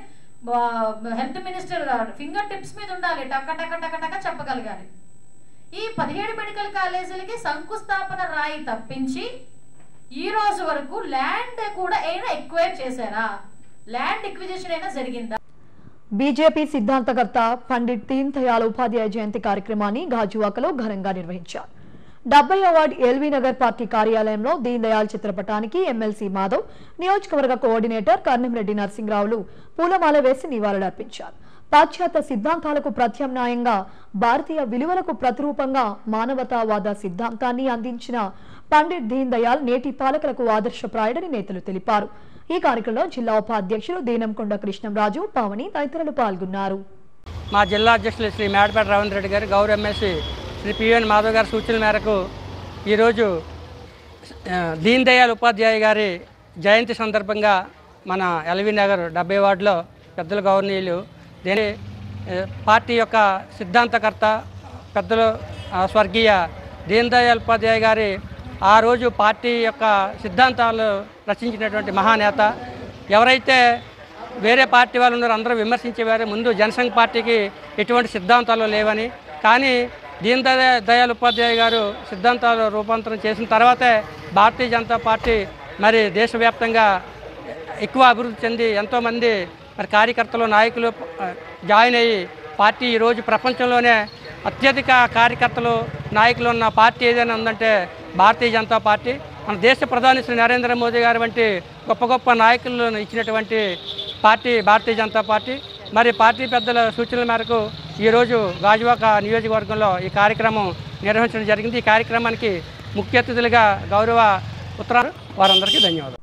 హెల్త్ మినిస్టర్ ఫింగర్ టిప్స్ మీద ఉండాలి టక టక టక టక చెప్పగలగాలి ఈ పదిహేడు మెడికల్ కాలేజీలకి శంకుస్థాపన రాయి తప్పించి ఈ రోజు వరకు ల్యాండ్ కూడా అయినా ఎక్వైర్ చేశారా ల్యాండ్ ఎక్విజిషన్ అయినా జరిగిందా
బీజేపీ సిద్ధాంతకర్త పండిట్ దీన్ దయాళ్ ఉపాధ్యాయ జయంతి కార్యక్రమాన్ని గాజువాకలో ఘనంగా నిర్వహించారు డెబ్బై అవార్డు ఎల్వీ నగర్ పార్టీ కార్యాలయంలో దీన్ దయాళ్ చిత్రపటానికి ఎమ్మెల్సీ మాధవ్ నియోజకవర్గ కోఆర్డినేటర్ కర్ణంరెడ్డి నరసింహరావులు పూలమాల వేసి నివాళులర్పించారు పాశ్చాత్య సిద్ధాంతాలకు ప్రత్యామ్నాయంగా భారతీయ విలువలకు ప్రతిరూపంగా మానవతావాద సిద్ధాంతాన్ని అందించిన పండిట్ దీన్ దయాళ్ నేటి పాలకులకు ఆదర్శప్రాయుడని నేతలు తెలిపారు ఈ కార్యక్రమంలో జిల్లా ఉపాధ్యక్షులు దీనంకొండ కృష్ణంరాజు పావని తదితరులు పాల్గొన్నారు
మా జిల్లా అధ్యక్షులు శ్రీ మేడపేట రవీంద్ర రెడ్డి గారు గౌరవ ఎమ్మెల్సీ శ్రీ పివిఎన్ మాధవ్ గారి సూచనల మేరకు ఈరోజు ఆ, దీన్ దయాళ్ ఉపాధ్యాయ గారి జయంతి సందర్భంగా మన ఎల్వి నగర్ డెబ్బై వార్డులో పెద్దల గవర్నీయులు దేని ఆ, పార్టీ యొక్క సిద్ధాంతకర్త పెద్దలు ఆ, స్వర్గీయ దీన్ దయాళ్ ఉపాధ్యాయ గారి ఆ రోజు పార్టీ యొక్క సిద్ధాంతాలు రచించినటువంటి మహానేత ఎవరైతే వేరే పార్టీ వాళ్ళు ఉన్నారు అందరూ విమర్శించేవారు ముందు జనసంఘ్ పార్టీకి ఎటువంటి సిద్ధాంతాలు లేవని కానీ దీన్ దయా దయాళ్ ఉపాధ్యాయ గారు సిద్ధాంతాలు రూపాంతరం చేసిన తర్వాతే భారతీయ జనతా పార్టీ మరి దేశవ్యాప్తంగా ఎక్కువ అభివృద్ధి చెంది ఎంతోమంది మరి కార్యకర్తలు నాయకులు ఆ, జాయిన్ అయ్యి పార్టీ ఈరోజు ప్రపంచంలోనే అత్యధిక కార్యకర్తలు నాయకులు ఉన్న పార్టీ ఏదైనా ఉందంటే భారతీయ జనతా పార్టీ మన దేశ ప్రధాని శ్రీ నరేంద్ర మోదీ గారు వంటి గొప్ప గొప్ప నాయకులను ఇచ్చినటువంటి పార్టీ భారతీయ జనతా పార్టీ మరి పార్టీ పెద్దల సూచనల మేరకు ఈరోజు గాజువాక నియోజకవర్గంలో ఈ కార్యక్రమం నిర్వహించడం జరిగింది ఈ కార్యక్రమానికి ముఖ్య అతిథులుగా గౌరవ ఉత్తరాలు వారందరికీ ధన్యవాదాలు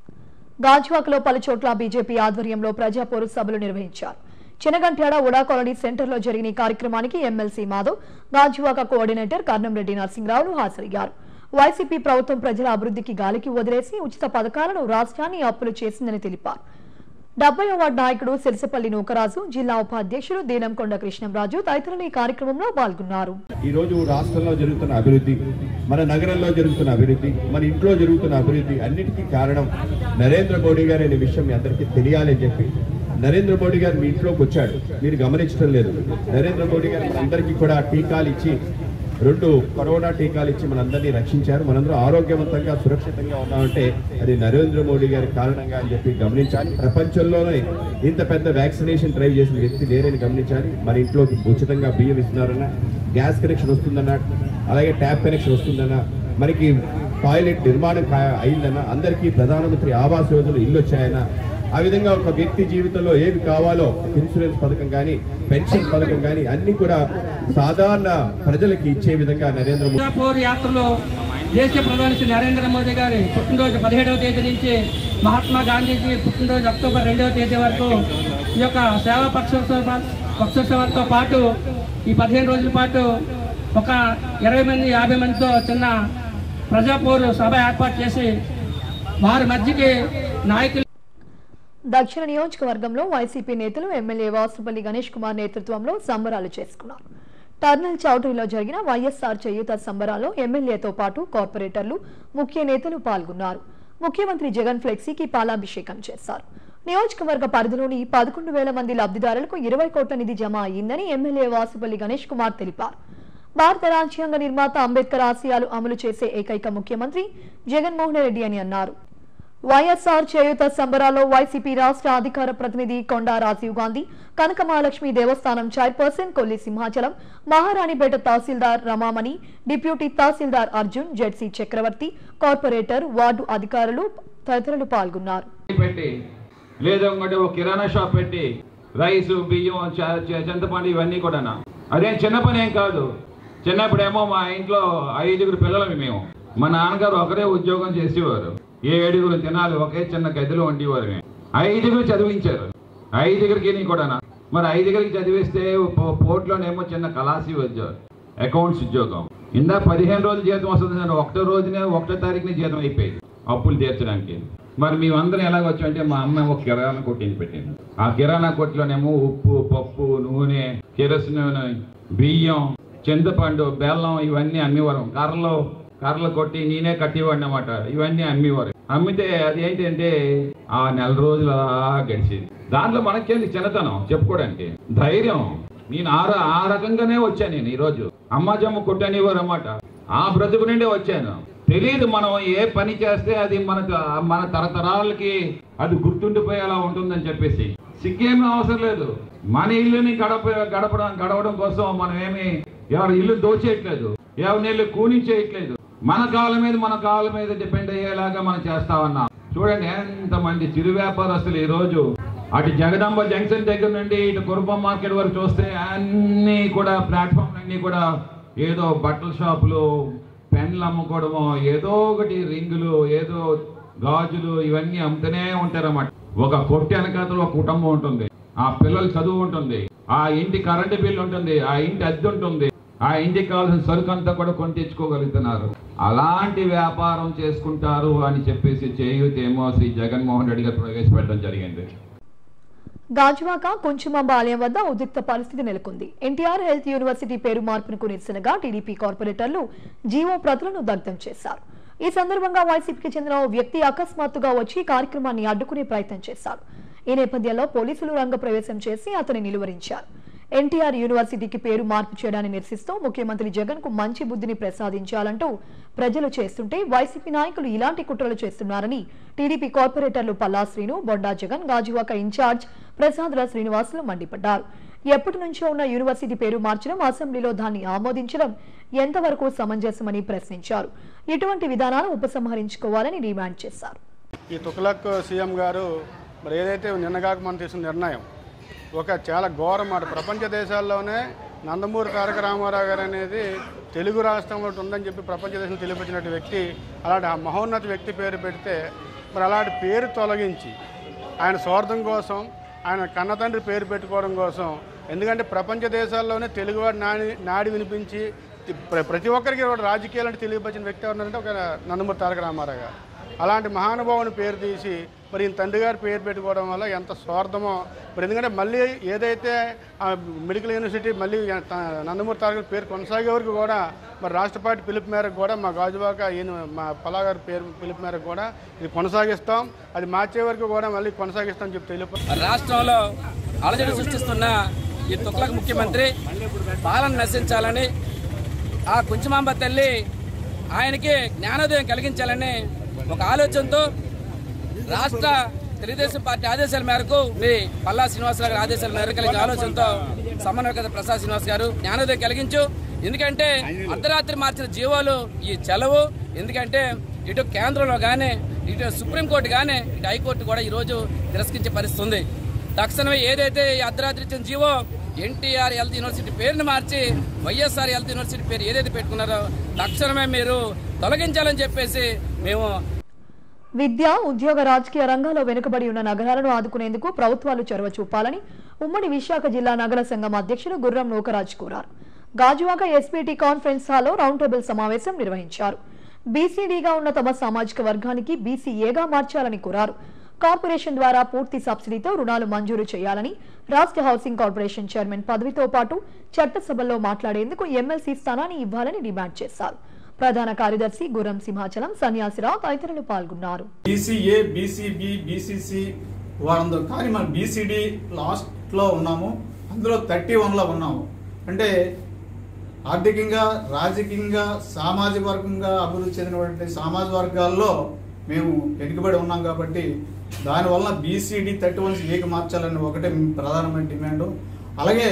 గాజువాకలో పలు చోట్ల బీజేపీ ఆధ్వర్యంలో ప్రజా పోరు సభలు నిర్వహించారు చినగంట్యాడ ఉడా కాలనీ సెంటర్లో జరిగిన ఈ కార్యక్రమానికి ఎమ్మెల్సీ మాధవ్ గాజువాక కోఆర్డినేటర్ కర్నంరెడ్డి నరసింహరావులు హాజరయ్యారు వైసీపీ ప్రభుత్వం ప్రజల అభివృద్ధికి గాలికి వదిలేసి ఉచిత పథకాలను రాష్ట్రాన్ని అప్పులు చేసిందని తెలిపారు డెబ్బై వార్డు నాయకుడు సిరిసిపల్లి నూకరాజు జిల్లా ఉపాధ్యక్షుడు దీనంకొండ కృష్ణంరాజు తదితరులు ఈ కార్యక్రమంలో పాల్గొన్నారు
ఈ రోజు రాష్ట్రంలో జరుగుతున్న అభివృద్ధి మన నగరంలో జరుగుతున్న అభివృద్ధి మన ఇంట్లో జరుగుతున్న అభివృద్ధి అన్నిటికీ కారణం నరేంద్ర మోడీ గారు అనే విషయం మీ అందరికీ తెలియాలని చెప్పి నరేంద్ర మోడీ గారు మీ ఇంట్లోకి వచ్చాడు మీరు గమనించడం లేదు నరేంద్ర మోడీ గారు మనందరికీ కూడా టీకాలు ఇచ్చి రెండు కరోనా టీకాలు ఇచ్చి మనందరినీ రక్షించారు మనందరం ఆరోగ్యవంతంగా సురక్షితంగా ఉన్నామంటే అది నరేంద్ర మోడీ గారి కారణంగా అని చెప్పి గమనించాలి ప్రపంచంలోనే ఇంత పెద్ద వ్యాక్సినేషన్ డ్రైవ్ చేసిన వ్యక్తి లేరని గమనించాలి మన ఇంట్లోకి ఉచితంగా బియ్యం ఇస్తున్నారన్న గ్యాస్ కనెక్షన్ వస్తుందన్న అలాగే ట్యాప్ కనెక్షన్ వస్తుందన్న మనకి టాయిలెట్ నిర్మాణం కా- అయిందన్న అందరికీ ప్రధానమంత్రి ఆవాస్ యోజన ఇల్లు వచ్చాయన్న ఆ విధంగా ఒక వ్యక్తి జీవితంలో ఏవి కావాలో ఇన్సూరెన్స్ పథకం కానీ పెన్షన్ పథకం కానీ అన్ని కూడా సాధారణ ప్రజలకి ఇచ్చే విధంగా నరేంద్ర మోదీ
సింగపూర్ యాత్రలో దేశ ప్రధాని శ్రీ నరేంద్ర మోదీ గారి పుట్టినరోజు పదిహేడవ తేదీ నుంచి మహాత్మా గాంధీజీ పుట్టినరోజు అక్టోబర్ రెండవ తేదీ వరకు ఈ యొక్క సేవా పక్షోత్సవ పక్షోత్సవాలతో పాటు ఈ పదిహేను రోజుల పాటు ఒక ఇరవై మంది యాభై మందితో చిన్న ప్రజాపోరు సభ ఏర్పాటు చేసి వారి మధ్యకి నాయకులు
దక్షిణ నియోజకవర్గంలో వైసీపీ నేతలు ఎమ్మెల్యే వాసుపల్లి గణేష్ కుమార్ నేతృత్వంలో సంబరాలు చేసుకున్నారు టర్నల్ చౌటరీలో జరిగిన వైఎస్ఆర్ చేయూత సంబరాల్లో ఎమ్మెల్యేతో పాటు కార్పొరేటర్లు ముఖ్య నేతలు పాల్గొన్నారు ముఖ్యమంత్రి జగన్ ఫ్లెక్సీకి పాలాభిషేకం చేశారు నియోజకవర్గ పరిధిలోని పదకొండు వేల మంది లబ్ధిదారులకు ఇరవై కోట్ల నిధి జమ అయ్యిందని ఎమ్మెల్యే వాసుపల్లి గణేష్ కుమార్ తెలిపారు భారత రాజ్యాంగ నిర్మాత అంబేద్కర్ ఆశయాలు అమలు చేసే ఏకైక ముఖ్యమంత్రి జగన్మోహన్ రెడ్డి అని అన్నారు వైఎస్ఆర్ చేయూత సంబరాల్లో వైసీపీ రాష్ట్ర అధికార ప్రతినిధి కొండా రాజీవ్ గాంధీ కనక మహాలక్ష్మి దేవస్థానం chairperson Kolli Simhachalam Maharanipeta tahsildar Ramamani deputy tahsildar Arjun ZC Chakravarthy corporator ward అధికారులు తదితరులు పాల్గొన్నారు
పెట్టి లేదా ఇంకోటి ఒక కిరాణా షాప్ పెట్టి రైస్ బియ్యం చ- చ- చింతపండు ఇవన్నీ కూడా అదేం చిన్న పని ఏం కాదు చిన్నప్పుడేమో మా ఇంట్లో ఐదుగురు పిల్లలమి మేము మా నాన్నగారు ఒకరే ఉద్యోగం చేసేవారు ఏ ఏడుగురు తినాలి ఒకే చిన్న గదిలో ఉండేవారు మేము ఐదుగురు చదివించారు ఐదుగురికి నీ కూడా మరి ఐదుగురికి చదివిస్తే పో- పోర్ట్లోనేమో చిన్న కళాసి ఉద్యోగం అకౌంట్స్ ఉద్యోగం ఇందా పదిహేను రోజులు జీతం వస్తుంది నేను ఒకటో రోజునే ఒకటో తారీఖునే జీతం అయిపోయింది అప్పులు తీర్చడానికి మరి మేమందరం ఎలాగ వచ్చామంటే మా అమ్మ ఒక కిరాణా కొట్టింది పెట్టింది ఆ కిరాణా కొట్టులోనేమో ఉప్పు పప్పు నూనె కిరసన బియ్యం చింతపండు బెల్లం ఇవన్నీ అమ్మేవారు కర్రలు కర్రలు కొట్టి నేనే కట్టేవాడిని అనమాట ఇవన్నీ అమ్మేవారు అమ్మితే అది ఏంటంటే ఆ నెల రోజులు అలా గడిచేది దాంట్లో మనకేంది చిన్నతనం చెప్పుకోవడానికి ధైర్యం నేను ఆ ర- ఆ రకంగానే వచ్చాను నేను ఈరోజు అమ్మాజమ్మ కొట్టనివ్వరు అన్నమాట ఆ బ్రతుకు నుండే వచ్చాను తెలియదు మనం ఏ పని చేస్తే అది మన మన తరతరాలకి అది గుర్తుండిపోయేలా ఉంటుందని చెప్పేసి సిగ్గేమీ అవసరం లేదు మన ఇల్లుని గడప గడపడం గడవడం కోసం మనం ఏమి ఎవరి ఇల్లు దోచేయట్లేదు ఎవరిని ఇల్లు కూనించేయట్లేదు మన కాళ్ళ మీద మన కాళ్ళ మీద డిపెండ్ అయ్యేలాగా మనం చేస్తా ఉన్నాం చూడండి ఎంతమంది చిరు వ్యాపారస్తులు ఈ రోజు అటు జగదాంబ జంక్షన్ దగ్గర నుండి ఇటు కురుపం మార్కెట్ వరకు చూస్తే అన్నీ కూడా ప్లాట్ఫామ్ అన్నీ కూడా ఏదో బట్టల షాపులు పెన్లు అమ్ముకోవడమో ఏదో ఒకటి రింగులు ఏదో గాజులు ఇవన్నీ అమ్ముతూనే ఉంటారన్నమాట ఒక కొట్టి వెనకాతలు ఒక కుటుంబం ఉంటుంది ఆ పిల్లల చదువు ఉంటుంది ఆ ఇంటి కరెంటు బిల్లు ఉంటుంది ఆ ఇంటి అద్దె ఉంటుంది ఆ ఇంటికి కావాల్సిన సరుకు అంతా కూడా కొని తెచ్చుకోగలుగుతున్నారు అలాంటి వ్యాపారం చేసుకుంటారు అని చెప్పేసి చేయూత్ ఏమో శ్రీ జగన్మోహన్ రెడ్డి గారు ప్రవేశపెట్టడం జరిగింది
గాజువాక కుంచుమాంబ ఆలయం వద్ద ఉద్రిక్త పరిస్థితి నెలకొంది ఎన్టీఆర్ హెల్త్ యూనివర్సిటీ పేరు మార్పునకు నిరసనగా టీడీపీ కార్పొరేటర్లు జీవో ప్రతులను దగ్ధం చేశారు ఈ సందర్భంగా వైసీపీకి చెందిన ఓ వ్యక్తి అకస్మాత్తుగా వచ్చి కార్యక్రమాన్ని అడ్డుకునే ప్రయత్నం చేశారు ఈ నేపథ్యంలో పోలీసులు రంగప్రవేశం చేసి అతని నిలువరించారు ఎన్టీఆర్ యూనివర్సిటీకి పేరు మార్పు చేయడాన్ని నిరసిస్తూ ముఖ్యమంత్రి జగన్ కు మంచి బుద్ధిని ప్రసాదించాలంటూ ప్రజలు చేస్తుంటే వైసీపీ నాయకులు ఇలాంటి కుట్రలు చేస్తున్నారని టీడీపీ కార్పొరేటర్లు పల్లా శ్రీను బొండా జగన్ గాజువాక ఇన్ఛార్జ్ ప్రసాద్ల శ్రీనివాసులు మండిపడ్డారు ఎప్పటి నుంచో ఉన్న యూనివర్సిటీ పేరు మార్చడం అసెంబ్లీలో దాన్ని ఆమోదించడం ఎంతవరకు సమంజసమని ప్రశ్నించారు ఇటువంటి విధానాలు ఉపసంహరించుకోవాలని డిమాండ్ చేశారు
ఈ తుక్లక్ సీఎం గారు మరి ఏదైతే నిన్నగాక మనం తీసుకున్న నిర్ణయం ఒక చాలా ఘోరం మాట ప్రపంచ దేశాల్లోనే నందమూరి తారక రామారావు గారు అనేది తెలుగు రాష్ట్రంలో ఒకటి ఉందని చెప్పి ప్రపంచ దేశంలో తెలియపరిచినటువంటి వ్యక్తి అలాంటి ఆ మహోన్నత వ్యక్తి పేరు పెడితే మరి అలాంటి పేరు తొలగించి ఆయన స్వార్థం కోసం ఆయన కన్నతండ్రి పేరు పెట్టుకోవడం కోసం ఎందుకంటే ప్రపంచ దేశాల్లోనే తెలుగువాడి నాడి నాడి వినిపించి ప్ర- ప్రతి ఒక్కరికి కూడా రాజకీయాలు అంటే తెలియపరిచిన వ్యక్తి ఎవరంటే ఒక నందమూరి తారక రామారావు గారు అలాంటి మహానుభావుని పేరు తీసి మరి ఈయన తండ్రి గారి పేరు పెట్టుకోవడం వల్ల ఎంత స్వార్థమో మరి ఎందుకంటే మళ్ళీ ఏదైతే ఆ మెడికల్ యూనివర్సిటీ మళ్ళీ త- నందమూరి తారక పేరు కొనసాగే వరకు కూడా మరి రాష్ట్ర పార్టీ పిలుపు మేరకు కూడా మా గాజువాక ఈయన మా పలా గారి పేరు పిలుపు మేరకు కూడా ఇది కొనసాగిస్తాం అది మార్చే వరకు కూడా మళ్ళీ కొనసాగిస్తాం చెప్పి తెలుపు
రాష్ట్రంలో అలజడి సృష్టిస్తున్న ఈ తుక్లక్ ముఖ్యమంత్రి పాలన నశించాలని ఆ కుంచమాంబ తల్లి ఆయనకి జ్ఞానోదయం కలిగించాలని ఒక ఆలోచనతో రాష్ట్ర తెలుగుదేశం పార్టీ ఆదేశాల మేరకు మీ పల్లా శ్రీనివాసరావు గారి ఆదేశాల మేరకు కలిగిన ఆలోచనతో సమన్వయకర్త ప్రసాద్ శ్రీనివాస్ గారు జ్ఞానోదయం కలిగించు ఎందుకంటే అర్ధరాత్రి మార్చిన జీవోలు ఈ చెలవు ఎందుకంటే ఇటు కేంద్రంలో కానీ ఇటు సుప్రీంకోర్టు కానీ ఇటు హైకోర్టు కూడా ఈరోజు తిరస్కరించే పరిస్థితి ఉంది తక్షణమే ఏదైతే ఈ అర్ధరాత్రి ఇచ్చిన జీవో ఎన్టీఆర్ హెల్త్ యూనివర్సిటీ పేరుని మార్చి వైఎస్ఆర్ హెల్త్ యూనివర్సిటీ పేరు ఏదైతే పెట్టుకున్నారో తక్షణమే మీరు తొలగించాలని చెప్పేసి మేము
విద్య ఉద్యోగ రాజకీయ రంగాల్లో వెనుకబడి ఉన్న నగరాలను ఆదుకునేందుకు ప్రభుత్వాలు చొరవ చూపాలని ఉమ్మడి విశాఖ జిల్లా నగర సంఘం అధ్యక్షుడు గుర్రం నూకరాజ్ కోరారు గాజువాక ఎస్పీటీ కాన్ఫరెన్స్ హాల్లో రౌండ్ టేబుల్ సమావేశం నిర్వహించారు బీసీడీగా ఉన్న తమ సామాజిక వర్గానికి బీసీఏగా మార్చాలని కోరారు కార్పొరేషన్ ద్వారా పూర్తి సబ్సిడీతో రుణాలు మంజూరు చేయాలని రాష్ట్ర హౌసింగ్ కార్పొరేషన్ చైర్మన్ పదవితో పాటు చట్టసభల్లో మాట్లాడేందుకు ఎమ్మెల్సీ స్థానాన్ని ఇవ్వాలని డిమాండ్ చేశారు ప్రధాన కార్యదర్శి గుర్రం సింహాచలం సన్యాసిరావు తదితరులు పాల్గొన్నారు
బీసీఏ బీసీబీ బీసీసీ వారందరూ కానీ మనం బీసీడీ లాస్ట్లో ఉన్నాము అందులో థర్టీ వన్లో ఉన్నాము అంటే ఆర్థికంగా రాజకీయంగా సామాజిక వర్గంగా అభివృద్ధి చెందినటువంటి సామాజిక వర్గాల్లో మేము వెనుకబడి ఉన్నాం కాబట్టి దానివల్ల బీసీడీ థర్టీ వన్ ఏకి మార్చాలని ఒకటే ప్రధానమైన డిమాండ్ అలాగే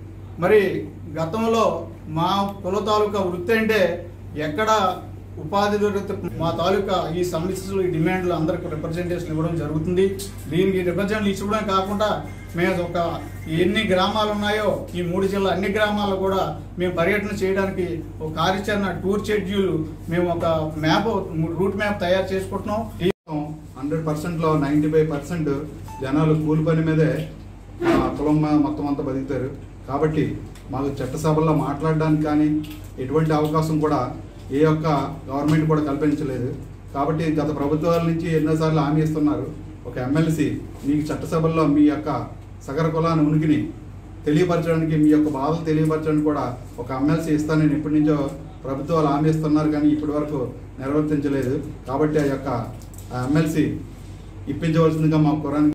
మరి గతంలో మా కుల తాలూకా వృత్తి అంటే ఎక్కడ ఉపాధి దొరికితే మా తాలూకా ఈ సమస్యలు ఈ డిమాండ్లు అందరికి రిప్రజెంటేషన్ ఇవ్వడం జరుగుతుంది దీనికి రిప్రజెంట్లు ఇచ్చడమే కాకుండా మేము ఒక ఎన్ని గ్రామాలు ఉన్నాయో ఈ మూడు జిల్లా అన్ని గ్రామాల్లో కూడా మేము పర్యటన చేయడానికి ఒక కార్యాచరణ టూర్ షెడ్యూల్ మేము ఒక మ్యాప్ రూట్ మ్యాప్ తయారు చేసుకుంటున్నాం
హండ్రెడ్ పర్సెంట్లో నైంటీ ఫైవ్ పర్సెంట్ జనాలు కూలి పని మీదే ఆ, కులం మీద మొత్తం అంతా బతుకుతారు కాబట్టి మాకు చట్టసభల్లో మాట్లాడడానికి కానీ ఎటువంటి అవకాశం కూడా ఏ ఒక్క గవర్నమెంట్ కూడా కల్పించలేదు కాబట్టి గత ప్రభుత్వాల నుంచి ఎన్నోసార్లు హామీ ఇస్తున్నారు ఒక ఎమ్మెల్సీ మీకు చట్టసభల్లో మీ యొక్క సగర కులాన్ని ఉనికిని తెలియపరచడానికి మీ యొక్క బాధలు తెలియపరచడానికి కూడా ఒక ఎమ్మెల్సీ ఇస్తానని ఎప్పటి నుంచో ప్రభుత్వాలు హామీ ఇస్తున్నారు కానీ ఇప్పటి వరకు నిర్వర్తించలేదు కాబట్టి ఆ యొక్క ఎమ్మెల్సీ ఇప్పించవలసిందిగా మా కురాన్ని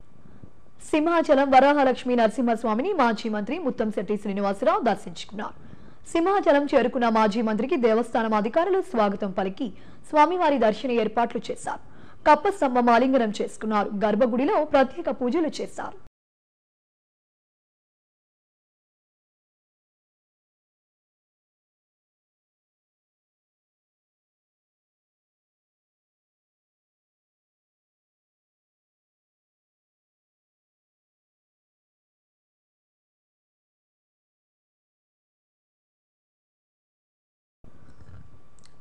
సింహాచలం వరాహలక్ష్మి నరసింహస్వామిని మాజీ మంత్రి ముత్తంశెట్టి శ్రీనివాసరావు దర్శించుకున్నారు సింహాచలం చేరుకున్న మాజీ మంత్రికి దేవస్థానం అధికారులు స్వాగతం పలికి స్వామివారి దర్శన ఏర్పాట్లు చేశారు కప్ప స్తంభం ఆలింగనం చేసుకున్నారు గర్భగుడిలో ప్రత్యేక పూజలు చేశారు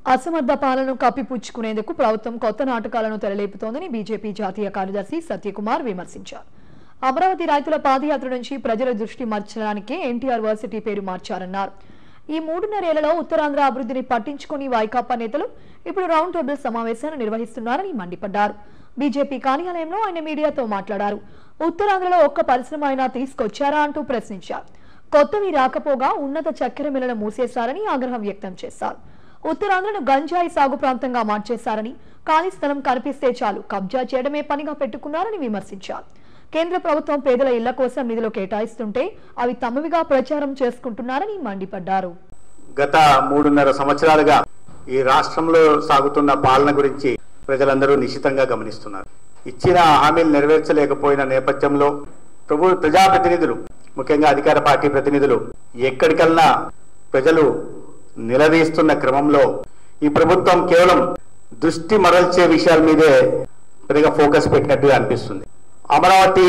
అసమర్థ పాలనను కప్పిపుచ్చుకునేందుకు ప్రభుత్వం కొత్త నాటకాలను తెరలేపుతోందని బీజేపీ జాతీయ కార్యదర్శి సత్యకుమార్ విమర్శించారు అమరావతి రైతుల పాదయాత్ర నుంచి ప్రజల దృష్టి మార్చడానికే ఎన్టీఆర్ వర్సిటీ పేరు మార్చారన్నారు ఈ మూడున్నరేళ్లలో ఉత్తరాంధ్ర అభివృద్ధిని పట్టించుకుని వైకాపా నేతలు ఇప్పుడు రౌండ్ టేబుల్ సమావేశాన్ని నిర్వహిస్తున్నారని మండిపడ్డారు బీజేపీ కార్యాలయంలో ఆయన మీడియాతో మాట్లాడారు ఉత్తరాంధ్రలో ఒక్క పరిశ్రమ అయినా తీసుకొచ్చారా అంటూ ప్రశ్నించారు కొత్తవి రాకపోగా ఉన్నత చక్కెర మిల్లను మూసేశారని ఆగ్రహం వ్యక్తం చేశారు ఉత్తరాంధ్రను గంజాయి సాగు ప్రాంతంగా మార్చేశారని ఖాళీ స్థలం కనిపిస్తే చాలు కబ్జా చేయడమే పనిగా పెట్టుకున్నారని విమర్శించారు కేంద్ర ప్రభుత్వం పేదల ఇళ్ల కోసం నిధులు కేటాయిస్తుంటే అవి తమవిగా ప్రచారం చేసుకుంటున్నారని మండిపడ్డారు
గత మూడున్నర సంవత్సరాలుగా ఈ రాష్ట్రంలో సాగుతున్న పాలన గురించి ప్రజలందరూ నిశితంగా గమనిస్తున్నారు ఇచ్చిన హామీలు నెరవేర్చలేకపోయిన నేపథ్యంలో ప్రభు ప్రజాప్రతినిధులు ముఖ్యంగా అధికార పార్టీ ప్రతినిధులు ఎక్కడికల్లా ప్రజలు నిలదీస్తున్న క్రమంలో ఈ ప్రభుత్వం కేవలం దృష్టి మరల్చే విషయాల మీదే పెద్దగా ఫోకస్ పెట్టినట్టుగా అనిపిస్తుంది అమరావతి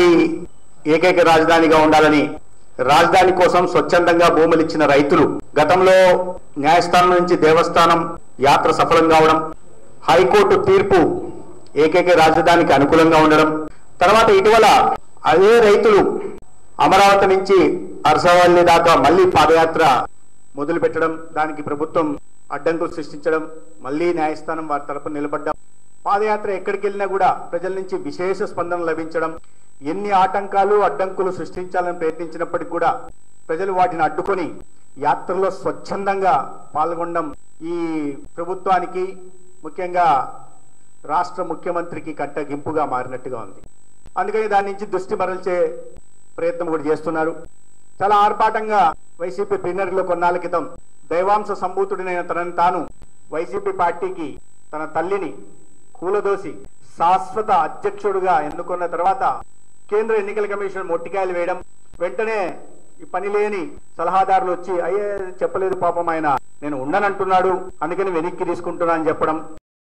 ఏకైక రాజధానిగా ఉండాలని రాజధాని కోసం స్వచ్ఛందంగా భూములు ఇచ్చిన రైతులు గతంలో న్యాయస్థానం నుంచి దేవస్థానం యాత్ర సఫలం కావడం హైకోర్టు తీర్పు ఏకైక రాజధానికి అనుకూలంగా ఉండడం తర్వాత ఇటీవల అదే రైతులు అమరావతి నుంచి అరసవల్లి దాకా మళ్ళీ పాదయాత్ర మొదలు పెట్టడం దానికి ప్రభుత్వం అడ్డంకులు సృష్టించడం మళ్ళీ న్యాయస్థానం వారి తరపున నిలబడ్డం పాదయాత్ర ఎక్కడికి వెళ్ళినా కూడా ప్రజల నుంచి విశేష స్పందన లభించడం ఎన్ని ఆటంకాలు అడ్డంకులు సృష్టించాలని ప్రయత్నించినప్పటికీ కూడా ప్రజలు వాటిని అడ్డుకొని యాత్రలో స్వచ్ఛందంగా పాల్గొనడం ఈ ప్రభుత్వానికి ముఖ్యంగా రాష్ట్ర ముఖ్యమంత్రికి కట్టగింపుగా మారినట్టుగా ఉంది అందుకని దాని నుంచి దృష్టి మరల్చే ప్రయత్నం కూడా చేస్తున్నారు చాలా ఆర్భాటంగా వైసీపీ ప్లీనరీలో కొన్నాళ్ళ క్రితం దైవాంశ సంభూతుడినైన తనని తాను వైసీపీ పార్టీకి తన తల్లిని కూలదోసి శాశ్వత అధ్యక్షుడుగా ఎన్నుకున్న తర్వాత కేంద్ర ఎన్నికల కమిషన్ మొట్టికాయలు వేయడం వెంటనే ఈ పని లేని సలహాదారులు వచ్చి అయ్యే చెప్పలేదు పాపం ఆయన నేను ఉండనంటున్నాడు అందుకని వెనక్కి తీసుకుంటున్నా అని చెప్పడం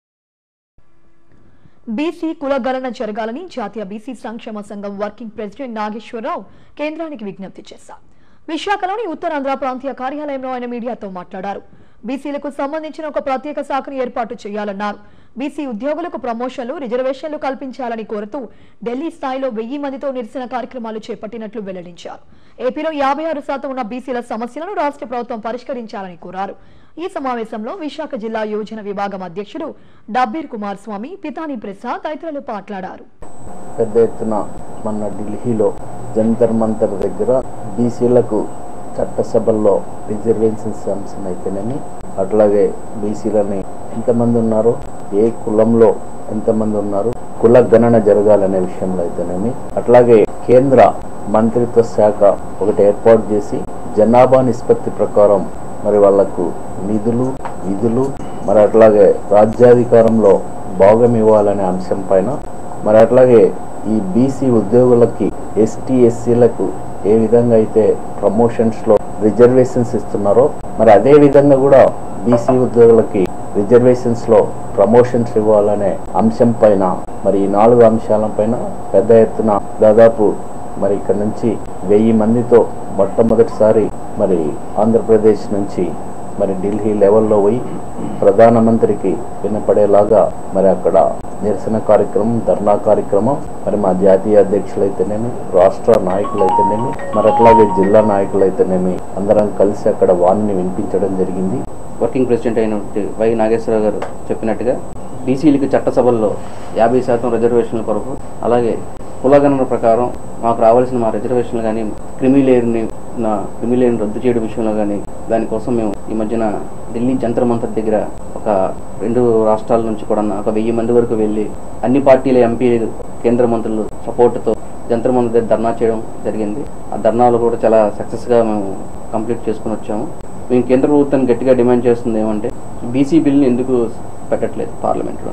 బీసీ కులగణన జరగాలని జాతీయ బీసీ సంక్షేమ సంఘం వర్కింగ్ ప్రెసిడెంట్ నాగేశ్వరరావు కేంద్రానికి విజ్ఞప్తి చేశారు విశాఖలోని ఉత్తరాంధ్ర ప్రాంతీయ కార్యాలయంలో ఆయన మీడియాతో మాట్లాడారు బీసీలకు సంబంధించిన ఒక ప్రత్యేక శాఖను ఏర్పాటు చేయాలన్నారు బీసీ ఉద్యోగులకు ప్రమోషన్లు రిజర్వేషన్లు కల్పించాలని కోరుతూ ఢిల్లీ స్థాయిలో వెయ్యి మందితో నిరసన కార్యక్రమాలు చేపట్టినట్లు వెల్లడించారు ఏపీలో యాభై ఆరు శాతం ఉన్న బీసీల సమస్యలను రాష్ట్ర ప్రభుత్వం పరిష్కరించాలని కోరారు ఈ సమావేశంలో విశాఖ జిల్లా యోజన విభాగం అధ్యక్షుడు డబ్బీర్ కుమార్ స్వామి పితాని ప్రసాద్ తదితరులు మాట్లాడారు
పెద్ద ఎత్తున మన ఢిల్లీలో జంతర్ మంతర్ దగ్గర బీసీలకు చట్టసభల్లో రిజర్వేషన్స్ అంశం అయితేనేమి అట్లాగే బీసీలని ఎంతమంది ఉన్నారు ఏ కులంలో ఎంతమంది ఉన్నారు కుల గణన జరగాలనే విషయంలో అయితేనేమి అట్లాగే కేంద్ర మంత్రిత్వ శాఖ ఒకటి ఏర్పాటు చేసి జనాభా నిష్పత్తి ప్రకారం మరి వాళ్లకు నిధులు విధులు మరి అట్లాగే రాజ్యాధికారంలో భాగం ఇవ్వాలనే అంశం పైన మరి అట్లాగే ఈ బీసీ ఉద్యోగులకి ఎస్టీ ఎస్సీలకు ఏ విధంగా అయితే ప్రమోషన్స్లో రిజర్వేషన్స్ ఇస్తున్నారో మరి అదే విధంగా కూడా బీసీ ఉద్యోగులకి రిజర్వేషన్స్లో ప్రమోషన్స్ ఇవ్వాలనే అంశం పైన మరి ఈ నాలుగు అంశాల పైన పెద్ద ఎత్తున దాదాపు మరి ఇక్కడ నుంచి వెయ్యి మందితో మొట్టమొదటిసారి మరి ఆంధ్రప్రదేశ్ నుంచి మరి ఢిల్లీ లెవెల్లో పోయి ప్రధానమంత్రికి వినపడేలాగా మరి అక్కడ నిరసన కార్యక్రమం ధర్నా కార్యక్రమం మరి మా జాతీయ అధ్యక్షులైతేనేమి రాష్ట్ర నాయకులైతేనేమి మరి అట్లాగే జిల్లా నాయకులైతేనేమి అందరం కలిసి అక్కడ వాణిని వినిపించడం జరిగింది
వర్కింగ్ ప్రెసిడెంట్ అయినటువంటి వై నాగేశ్వరరావు గారు చెప్పినట్టుగా బీసీలకు చట్టసభల్లో యాభై శాతం రిజర్వేషన్ల కొరకు అలాగే కులగణన ప్రకారం మాకు రావాల్సిన మా రిజర్వేషన్లు కానీ క్రిమిలేయర్ని నా క్రిమిలేయర్ని రద్దు చేయడం విషయంలో కానీ దానికోసం మేము ఈ మధ్యన ఢిల్లీ జంతర్ మంతర్ దగ్గర ఒక రెండు రాష్ట్రాల నుంచి కూడా ఒక వెయ్యి మంది వరకు వెళ్ళి అన్ని పార్టీల ఎంపీలు కేంద్ర మంత్రులు సపోర్ట్తో జంతర్ మంతర్ దగ్గర ధర్నా చేయడం జరిగింది ఆ ధర్నాలు కూడా చాలా సక్సెస్గా మేము కంప్లీట్ చేసుకుని వచ్చాము మేము కేంద్ర ప్రభుత్వాన్ని గట్టిగా డిమాండ్ చేస్తుంది ఏమంటే బీసీ బిల్ని ఎందుకు పెట్టట్లేదు పార్లమెంట్లో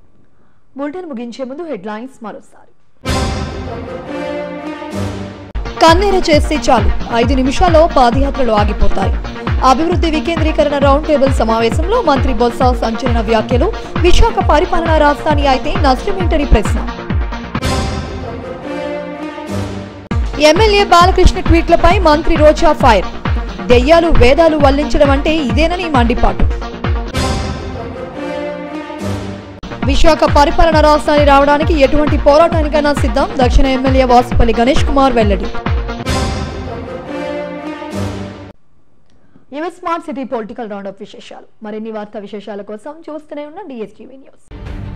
బులెటిన్ ముగించే ముందు హెడ్లైన్స్ మరోసారి కన్నెర చేస్తే చాలు ఐదు నిమిషాల్లో పాదయాత్రలు ఆగిపోతాయి అభివృద్ధి వికేంద్రీకరణ రౌండ్ టేబుల్ సమావేశంలో మంత్రి బొత్స సంచలన వ్యాఖ్యలు విశాఖ పరిపాలనా రాజధాని అయితే నష్టమేంటని ప్రశ్న ఎమ్మెల్యే బాలకృష్ణ ట్వీట్లపై మంత్రి రోజా ఫైర్ దెయ్యాలు వేదాలు వల్లించడం అంటే ఇదేనని మండిపాటు విశాఖ పరిపాలన రాజధాని రావడానికి ఎటువంటి పోరాటానికైనా సిద్ధం దక్షిణ ఎమ్మెల్యే వాసుపల్లి గణేష్ కుమార్ వెల్లడి ఇవి smart city political round of విశేషాలు మరిన్ని వార్తా విశేషాల కోసం చూస్తూనే ఉన్న డిఎస్టీవీ న్యూస్